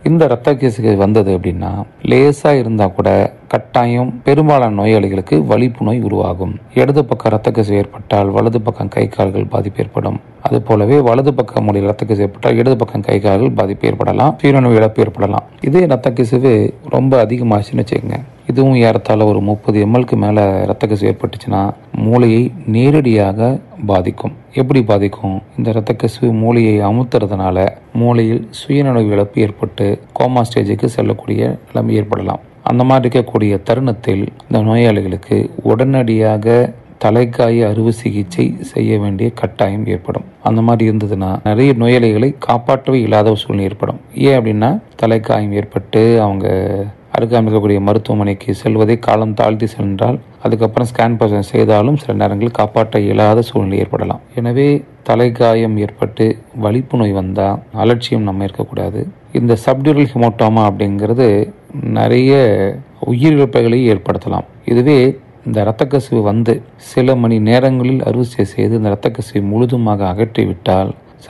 இந்த இரத்த கசிவு வந்தது அப்படின்னா லேசாக இருந்தால் கூட கட்டாயம் பெரும்பாலான நோயாளிகளுக்கு வலிப்பு நோய் உருவாகும் இடது பக்கம் இரத்த கசிவு ஏற்பட்டால் வலது பக்கம் கை கால்கள் பாதிப்பு ஏற்படும் அது போலவே வலது பக்கம் மூலையில் இரத்த கசிவு ஏற்பட்டால் இடது பக்கம் கை கால்கள் பாதிப்பு ஏற்படலாம் சீரணு இழப்பு ஏற்படலாம் இதே இரத்த கசிவு ரொம்ப அதிகமாச்சுன்னு வச்சுக்கோங்க இதுவும் ஏறத்தாழ ஒரு முப்பது எம்எல்க்கு மேலே இரத்த கசிவு ஏற்பட்டுச்சுன்னா மூளையை நேரடியாக பாதிக்கும் எப்படி பாதிக்கும் இந்த இரத்த கசிவு மூளையை அமுத்துறதுனால மூளையில் சுயநனவு இழப்பு ஏற்பட்டு கோமா ஸ்டேஜுக்கு செல்லக்கூடிய நிலைமை ஏற்படலாம் அந்த மாதிரி இருக்கக்கூடிய தருணத்தில் இந்த நோயாளிகளுக்கு உடனடியாக தலைக்காய அறுவை சிகிச்சை செய்ய வேண்டிய கட்டாயம் ஏற்படும் அந்த மாதிரி இருந்ததுன்னா நிறைய நோயாளிகளை காப்பாற்றவே இல்லாத ஒரு சூழ்நிலை ஏற்படும் ஏன் அப்படின்னா தலைக்காயம் ஏற்பட்டு அவங்க அருகாமல் இருக்கக்கூடிய மருத்துவமனைக்கு செல்வதை காலம் தாழ்த்தி சென்றால் அதுக்கப்புறம் ஸ்கேன் பர்சன் செய்தாலும் சில நேரங்களில் காப்பாற்ற இயலாத சூழ்நிலை ஏற்படலாம் எனவே தலைகாயம் ஏற்பட்டு வலிப்பு நோய் வந்தால் அலட்சியம் நம்ம இருக்கக்கூடாது இந்த சப்டியூரல் ஹிமோட்டோமா அப்படிங்கிறது நிறைய உயிரிழப்புகளை ஏற்படுத்தலாம் இதுவே இந்த இரத்த கசிவு வந்து சில மணி நேரங்களில் அறுவை செய்து இந்த இரத்த கசிவை முழுதுமாக அகற்றிவிட்டால்